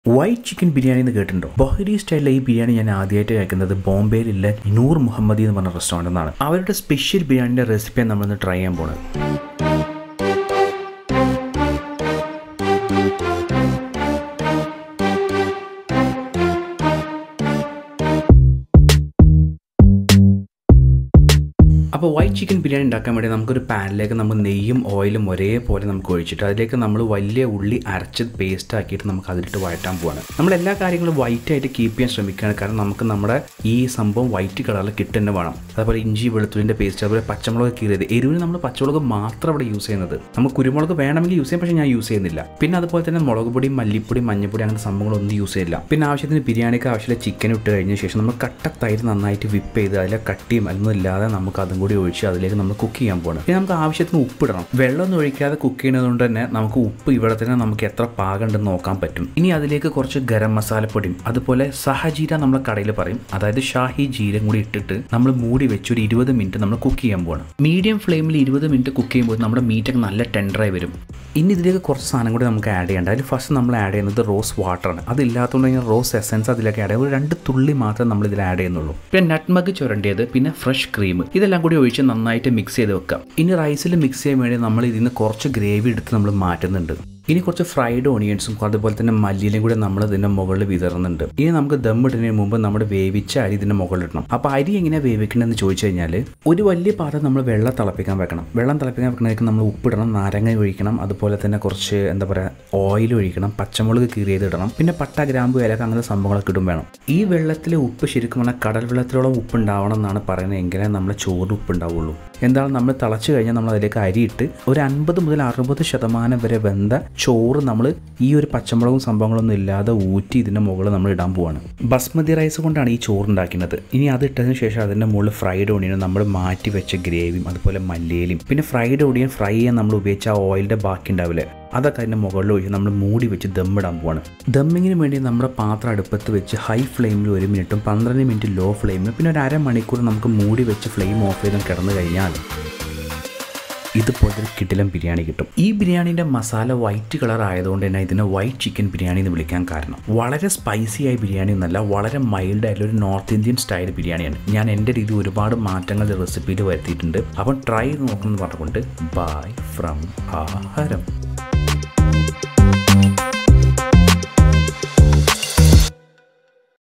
white chicken biryani എന്ന് കേട്ടിട്ടുണ്ടോ ബൊഹരി സ്റ്റൈലിലെ ഈ ബിരിയാണി ഞാൻ ആദ്യമായിട്ട് കഴിക്കുന്നത് ബോംബെയിലുള്ള നൂർ മുഹമ്മദി എന്ന് പറഞ്ഞ റെസ്റ്റോറൻറ്റ് നിന്നാണ് അവരുടെ സ്പെഷ്യൽ ബിരിയാണിൻ്റെ റെസിപ്പിയാണ് നമ്മളിന്ന് ട്രൈ ചെയ്യാൻ പോകുന്നത് അപ്പോൾ വൈറ്റ് ചിക്കൻ ബിരിയാണി ഉണ്ടാക്കാൻ വേണ്ടി നമുക്കൊരു പാനിലേക്ക് നമ്മൾ നെയ്യും ഓയിലും ഒരേപോലെ നമുക്ക് ഒഴിച്ചിട്ട് അതിലേക്ക് നമ്മൾ വലിയ ഉള്ളി അരച്ച് പേസ്റ്റ് ആക്കിയിട്ട് നമുക്ക് അതിലിട്ട് വഴറ്റാൻ പോവാണ് നമ്മൾ എല്ലാ കാര്യങ്ങളും വൈറ്റ് ആയിട്ട് കീപ്പ് ചെയ്യാൻ ശ്രമിക്കുകയാണ് കാരണം നമുക്ക് നമ്മുടെ ഈ സംഭവം വൈറ്റ് കളറിൽ കിട്ടുന്നത് വേണം അതുപോലെ ഇഞ്ചി വെളുത്തുള്ളിൻ്റെ പേസ്റ്റ് അതുപോലെ പച്ചമുളക് കീറിയത് എരിവിന് നമ്മൾ പച്ചമുളക് മാത്രം ഇവിടെ യൂസ് ചെയ്യുന്നത് നമുക്ക് കുരുമുളക് വേണമെങ്കിൽ യൂസ് ചെയ്യാം പക്ഷേ ഞാൻ യൂസ് ചെയ്യുന്നില്ല പിന്നെ അതുപോലെ തന്നെ മുളക് പൊടി മല്ലിപ്പൊടി മഞ്ഞപ്പൊടി അങ്ങനത്തെ സംഭവങ്ങളൊന്നും യൂസ് ചെയ്യില്ല പിന്നെ ആവശ്യത്തിന് ബിരിയാണിക്ക് ആവശ്യമുള്ള ചിക്കൻ ഇട്ട് കഴിഞ്ഞ ശേഷം നമ്മൾ കട്ട തൈര് നന്നായിട്ട് വിപ്പ് ചെയ്ത് അതിലെ കട്ടിയും അതൊന്നും ഇല്ലാതെ നമുക്ക് അതും കൂടി ഒഴിച്ച് അതിലേക്ക് നമ്മൾ കുക്ക് ചെയ്യാൻ പോകണം പിന്നെ നമുക്ക് ആവശ്യത്തിന് ഉപ്പിടണം വെള്ളമൊന്നും ഒഴിക്കാതെ കുക്ക് ചെയ്യുന്നത് കൊണ്ട് തന്നെ നമുക്ക് ഉപ്പ് ഇവിടെ തന്നെ നമുക്ക് എത്ര പാകമുണ്ടെന്ന് നോക്കാൻ പറ്റും ഇനി അതിലേക്ക് കുറച്ച് ഗരം മസാലപ്പൊടിയും അതുപോലെ സഹജീര നമ്മളെ കടയിൽ പറയും അതായത് ഷാഹി ജീരം കൂടി ഇട്ടിട്ട് നമ്മൾ മൂടി വെച്ച് ഒരു ഇരുപത് മിനിറ്റ് നമ്മൾ കുക്ക് ചെയ്യാൻ പോകണം മീഡിയം ഫ്ലെയിമിൽ ഇരുപത് മിനിറ്റ് കുക്ക് ചെയ്യുമ്പോൾ നമ്മുടെ മീറ്റൊക്കെ നല്ല ടെൻഡറായി വരും ഇനി ഇതിലേക്ക് കുറച്ച് സാധനം കൂടി നമുക്ക് ആഡ് ചെയ്യേണ്ട അതിൽ ഫസ്റ്റ് നമ്മൾ ആഡ് ചെയ്യുന്നത് റോസ് വാട്ടറാണ് അതില്ലാത്തതുകൊണ്ട് കഴിഞ്ഞാൽ റോസ് എസൻസ് അതിലേക്ക് ആഡ് ചെയ്യും ഒരു രണ്ട് തുള്ളി മാത്രമേ നമ്മൾ ഇതിൽ ആഡ് ചെയ്യുന്നുള്ളൂ പിന്നെ നട്ട്മഗ് ചുരണ്ടിയത് പിന്നെ ഫ്രഷ് ക്രീം ഇതെല്ലാം കൂടി ഒഴിച്ച് നന്നായിട്ട് മിക്സ് ചെയ്ത് വെക്കാം ഇനി റൈസിൽ മിക്സ് ചെയ്യാൻ വേണ്ടി നമ്മൾ ഇതിൽ നിന്ന് കുറച്ച് ഗ്രേവി എടുത്ത് നമ്മൾ മാറ്റുന്നുണ്ട് ഇനി കുറച്ച് ഫ്രൈഡ് ഓണിയൻസും അതുപോലെ തന്നെ മല്ലിയിലും കൂടെ നമ്മൾ ഇതിൻ്റെ മുകളിൽ വിതറുന്നുണ്ട് ഇനി നമുക്ക് ദം ഇടുന്നതിന് മുമ്പ് നമ്മുടെ വേവിച്ച അരി ഇതിൻ്റെ മുകളിൽ ഇടണം അപ്പോൾ അരി എങ്ങനെയാണ് വേവിക്കണമെന്ന് ചോദിച്ചു കഴിഞ്ഞാൽ ഒരു വലിയ പാത്രം നമ്മൾ വെള്ളം തിളപ്പിക്കാൻ വെക്കണം വെള്ളം തിളപ്പിക്കാൻ വെക്കണമെങ്കിൽ നമ്മൾ ഉപ്പിടണം നാരങ്ങ ഒഴിക്കണം അതുപോലെ തന്നെ കുറച്ച് എന്താ പറയുക ഓയിൽ ഒഴിക്കണം പച്ചമുളക് കീറിയത് ഇടണം പിന്നെ പട്ട ഗ്രാമ്പു ഏലക്ക അങ്ങനെ സംഭവങ്ങളൊക്കെ ഇടും വേണം ഈ വെള്ളത്തിലെ ഉപ്പ് ശരിക്കും പറഞ്ഞാൽ കടൽ വെള്ളത്തിലോളം ഉപ്പ് ഉണ്ടാവണം എന്നാണ് പറയുന്നത് എങ്കിലേ നമ്മുടെ ചോറിന് ഉപ്പ് ഉണ്ടാവുള്ളൂ എന്താണ് നമ്മൾ തിളച്ച് കഴിഞ്ഞാൽ നമ്മൾ അതിലേക്ക് അരിയിട്ട് ഒരു അൻപത് മുതൽ അറുപത് ശതമാനം വരെ വെന്ത ചോറ് നമ്മൾ ഈ ഒരു പച്ചമുളകും സംഭവങ്ങളൊന്നും ഇല്ലാതെ ഊറ്റി ഇതിൻ്റെ മുകളിൽ നമ്മൾ ഇടാൻ പോവാണ് ബസ്മതി റൈസ് കൊണ്ടാണ് ഈ ചോറ് ഉണ്ടാക്കുന്നത് ഇനി അത് ഇട്ടതിന് ശേഷം അതിൻ്റെ മുകളിൽ ഫ്രൈഡ് ഓണിയനും നമ്മൾ മാറ്റി വെച്ച ഗ്രേവിയും അതുപോലെ മല്ലിയിലും പിന്നെ ഫ്രൈഡ് ഓണിയൻ ഫ്രൈ ചെയ്യാൻ നമ്മൾ ഉപയോഗിച്ച ആ ഓയിലിൻ്റെ ബാക്കി ഉണ്ടാവില്ലേ അതൊക്കെ അതിൻ്റെ മുകളിൽ ഒഴിച്ച് നമ്മൾ മൂടി വെച്ച് ദമ്മിടാൻ പോവാണ് ദമ്മിങ്ങിന് വേണ്ടി നമ്മുടെ പാത്രം അടുപ്പത്ത് വെച്ച് ഹൈ ഫ്ലെയിമിൽ ഒരു മിനിറ്റും പന്ത്രണ്ട് മിനിറ്റ് ലോ ഫ്ലെയിമിൽ പിന്നെ ഒരു അരമണിക്കൂർ നമുക്ക് മൂടി വെച്ച് ഫ്ലെയിം ഓഫ് ചെയ്തും കിടന്നു കഴിഞ്ഞാൽ ഇതുപോലത്തെ കിടിലം ബിരിയാണി കിട്ടും ഈ ബിരിയാണീൻ്റെ മസാല വൈറ്റ് കളർ ആയതുകൊണ്ട് തന്നെ ഇതിനെ വൈറ്റ് ചിക്കൻ ബിരിയാണി എന്ന് വിളിക്കാൻ കാരണം വളരെ സ്പൈസി ആയ ബിരിയാണി എന്നല്ല വളരെ മൈൽഡ് ആയിട്ടുള്ള ഒരു നോർത്ത് ഇന്ത്യൻ സ്റ്റൈൽ ബിരിയാണിയാണ് ഞാൻ എൻ്റെ രീതി ഒരുപാട് മാറ്റങ്ങൾ റെസിപ്പിയിൽ വരുത്തിയിട്ടുണ്ട് അപ്പം ട്രൈ ചെയ്ത് നോക്കണം എന്ന് പറഞ്ഞുകൊണ്ട് ബൈ ഫ്രം ആഹാരം